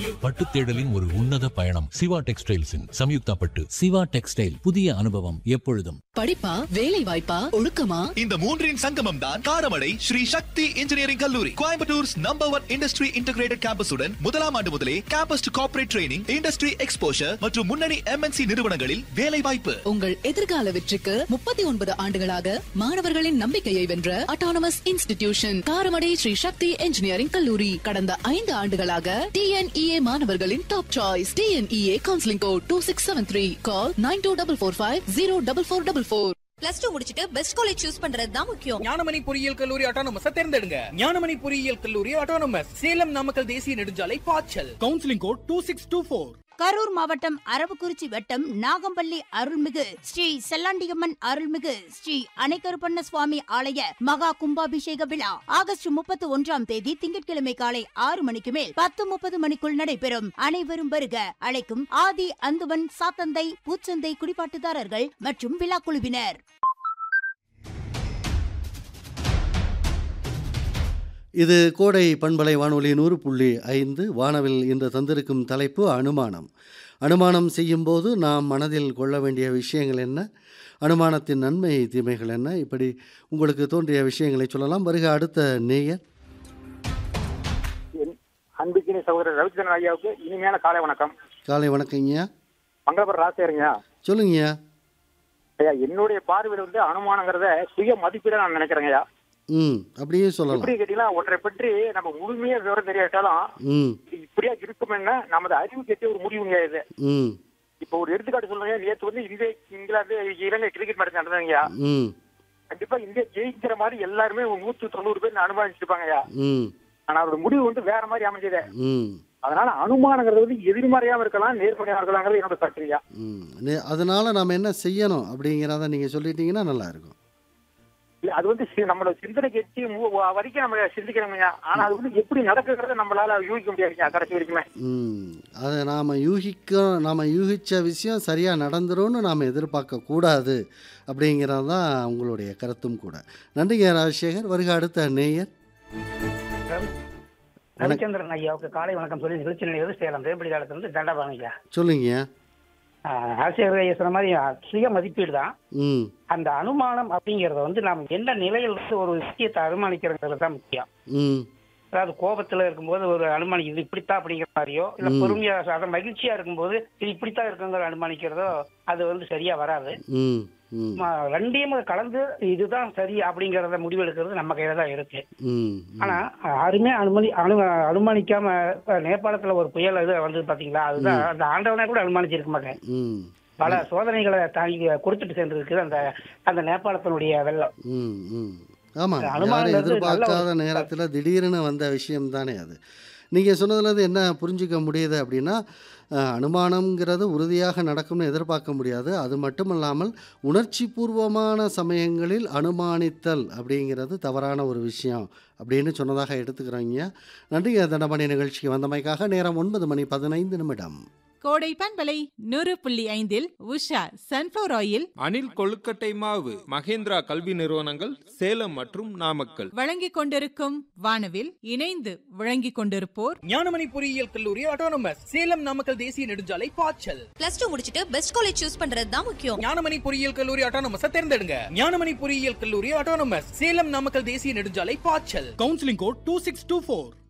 பட்டு தேடலின் ஒரு உன்னத பயணம் சிவா டெக்ஸ்டைல்ஸின் சம்யுக்தா பட்டு சிவா டெக்ஸ்டைல் புதிய அனுபவம் எப்பொழுதும் படிப்பா வேலை வாய்ப்பா ஒழுக்கமா இந்த மூன்றின் சங்கமம் தான் காரமடை ஸ்ரீ சக்தி இன்ஜினியரிங் கல்லூரி கோயம்புத்தூர்ஸ் நம்பர் ஒன் இண்டஸ்ட்ரி இன்டகிரேட்டட் கேம்பஸுடன் முதலாம் ஆண்டு முதலே campus to corporate training industry exposure மற்றும் முன்னணி எம்என்சி நிறுவனங்களில் வேலை வாய்ப்பு உங்கள் எதிர்கால வெற்றிக்கு முப்பத்தி ஒன்பது ஆண்டுகளாக மாணவர்களின் நம்பிக்கையை வென்ற autonomous institution Karamadai Shri Sakthi engineering கல்லூரி கடந்த ஐந்து ஆண்டுகளாக டிஎன்இஏ மாணவர்களின் top choice TNEA counselling code two six seven three call nine two double four five zero double four double four plus two முடிச்சிட்டு பெஸ்ட் காலேஜ் சூஸ் பண்றது தான் முக்கியம் ஞானமணி பொறியியல் கல்லூரி ஆட்டோனமஸ் தேர்ந்தெடுங்க ஞானமணி பொறியியல் கல்லூரி ஆட்டோனமஸ் சேலம் நாமக்கல் தேசிய நெடுஞ்சாலை பாய்ச்சல் counselling code two six two four Karur மாவட்டம் அரவக்குறிச்சி வட்டம் நாகம்பள்ளி அருள்மிகு ஸ்ரீ செல்லாண்டியம்மன் அருள்மிகு ஸ்ரீ அணைக்கருப்பண்ண சுவாமி ஆலய மகா கும்பாபிஷேக விழா ஆகஸ்ட் முப்பத்தி ஒன்றாம் தேதி திங்கட்கிழமை காலை ஆறு மணிக்கு மேல் பத்து முப்பது மணிக்குள் நடைபெறும் அனைவரும் வருக அழைக்கும் ஆதி அந்துவன் சாத்தந்தை பூச்சந்தை குடிபாட்டுதாரர்கள் மற்றும் விழா குழுவினர் இது கோடை பண்பலை வானொலி நூறு புள்ளி ஐந்து வானவில் இன்று தந்திருக்கும் தலைப்பு அனுமானம் அனுமானம் செய்யும்போது நாம் மனதில் கொள்ள வேண்டிய விஷயங்கள் என்ன அனுமானத்தின் நன்மை தீமைகள் என்ன இப்படி உங்களுக்கு தோன்றிய விஷயங்களை சொல்லலாம் வருக அடுத்த நேயர் என் அன்புக்கினி சகோதரர் ரவிச்சந்திரன் ஐயாவுக்கு இனிமையான காலை வணக்கம் காலை வணக்கங்கய்யா மங்களபுரம் ராசியாருங்க சொல்லுங்கய்யா ஐயா என்னுடைய பார்வையில் வந்து அனுமானங்கிறத சுய மதிப்பீட நான் நினைக்கிறேங்க ஐயா ம் அப்படியே சொல்லலாம் எப்படி கேட்டீங்கன்னா ஒன்றை பற்றி நம்ம முழுமையா விவரம் தெரியாட்டாலும் ம் இது இப்படியா இருக்கும் என்ன நமது அறிவு கேட்டு ஒரு முடிவுங்க இது ம் இப்போ ஒரு எடுத்துக்காட்டு சொல்லுங்க நேற்று வந்து இந்திய இங்கிலாந்து இலங்கை கிரிக்கெட் மேட்ச் நடந்தாங்கய்யா ம் கண்டிப்பா இந்தியா ஜெயிக்கிற மாதிரி எல்லாருமே ஒரு நூத்தி தொண்ணூறு பேர் அனுமானிச்சிருப்பாங்க ஐயா ம் ஆனா அவரோட முடிவு வந்து வேற மாதிரி அமைஞ்சது ம் அதனால அனுமானங்கிறது வந்து எதிர்மறையாவும் இருக்கலாம் நேர்மறையா இருக்கலாங்கிறது என்னோட கருத்துயா ம் நே- அதனால நாம் என்ன செய்யணும் அப்படிங்கிறத நீங்கள் சொல்லிட்டீங்கன்னா நல்லா இருக்கும் இல்ல அது வந்து சி- நம்மளோட சிந்தனைக்கு எட்டி மு- வ- வரைக்கும் நம்ம சிந்திக்கணுங்க ஆனா அது வந்து எப்படி நடக்குங்கிறத நம்மளால யூகிக்க முடியாதுங்க கடைசி வரைக்குமே ம் அதை நாம் யூகிக்க நாம் யூகித்த விஷயம் சரியாக நடந்துரும்னு நாம் எதிர்பார்க்க கூடாது அப்படிங்கிறது தான் உங்களுடைய கருத்தும் கூட நன்றிங்க ராஜசேகர் வருக அடுத்த நேயர் ரவிச்சந்திரன் ஐயாவுக்கு காலை வணக்கம் சொல்லி நிகழ்ச்சி நிலையது சேலம் வேம்படி காலத்திலிருந்து தண்டபாங்க சொல்லுங்க ஆசிரியர் ஐயா சொன்ன மாதிரி அஹ், சுய மதிப்பீடு தான் ம் அந்த அனுமானம் அப்படிங்கறத வந்து நாம் என்ன நிலையில் இருந்து ஒரு விஷயத்தை அனுமானிக்கிறதுல தான் முக்கியம் ம் அதாவது கோபத்துல இருக்கும்போது ஒரு அனுமானி இது இப்படித்தான் அப்படிங்கிற மாதிரியோ இல்ல ம். பொறுமையா அதை மகிழ்ச்சியா இருக்கும்போது இது இப்படித்தான் இருக்குங்கிற அனுமானிக்கிறதோ அது வந்து சரியா வராது ம் ம் ம- ரெண்டையும் கலந்து இதுதான் சரி அப்படிங்கறத முடிவெடுக்கிறது நம்ம கையில தான் இருக்கு ம் ஆனா யாருமே அனுமதி அனு அனுமானிக்காம இப்ப நேபாளத்துல ஒரு புயல் இது வந்து பாத்தீங்களா அதுதான் அந்த ஆண்டவனே கூட அனுமானிச்சிருக்க மாட்டேன் ம் பல சோதனைகளை தாங்கி கொடுத்துட்டு சென்றிருக்கு அந்த அந்த நேபாளத்தினுடைய வெள்ளம் ம் ம் ஆமாம் அனுமானங்கிறது யாரும் எதிர்பார்க்காத நல்ல ஒரு- நேரத்தில் திடீர்னு வந்த விஷயம் தானே அது நீங்கள் சொன்னதுலேருந்து என்ன புரிஞ்சுக்க முடியுது அப்படின்னா அஹ், அனுமானம்ங்கிறது உறுதியாக நடக்கும்னு எதிர்பார்க்க முடியாது அது மட்டும் இல்லாமல் உணர்ச்சி பூர்வமான சமயங்களில் அனுமானித்தல் அப்படிங்கிறது தவறான ஒரு விஷயம் அப்படின்னு சொன்னதாக எடுத்துக்கிறோங்க நன்றிங்க தண்டமணி நிகழ்ச்சிக்கு வந்தமைக்காக நேரம் ஒன்பது மணி பதினைந்து நிமிடம் கோடை பண்பலை நூறு புள்ளி ஐந்தில் உஷா சன்ஃபிளவர் ஆயில் அணில் கொழுக்கட்டை மாவு மகேந்திரா கல்வி நிறுவனங்கள் சேலம் மற்றும் நாமக்கல் வழங்கிக் கொண்டிருக்கும் வானவில் இணைந்து வழங்கிக் கொண்டிருப்போர் ஞானமணி பொறியியல் கல்லூரி ஆட்டோனமஸ் சேலம் நாமக்கல் தேசிய நெடுஞ்சாலை பாய்ச்சல் பிளஸ் டூ முடிச்சிட்டு பெஸ்ட் காலேஜ் சூஸ் பண்றது தான் முக்கியம் ஞானமணி பொறியியல் கல்லூரி ஆட்டோனமஸ் தேர்ந்தெடுங்க ஞானமணி பொறியியல் கல்லூரி ஆட்டோனமஸ் சேலம் நாமக்கல் தேசிய நெடுஞ்சாலை பாய்ச்சல் counselling code two six two four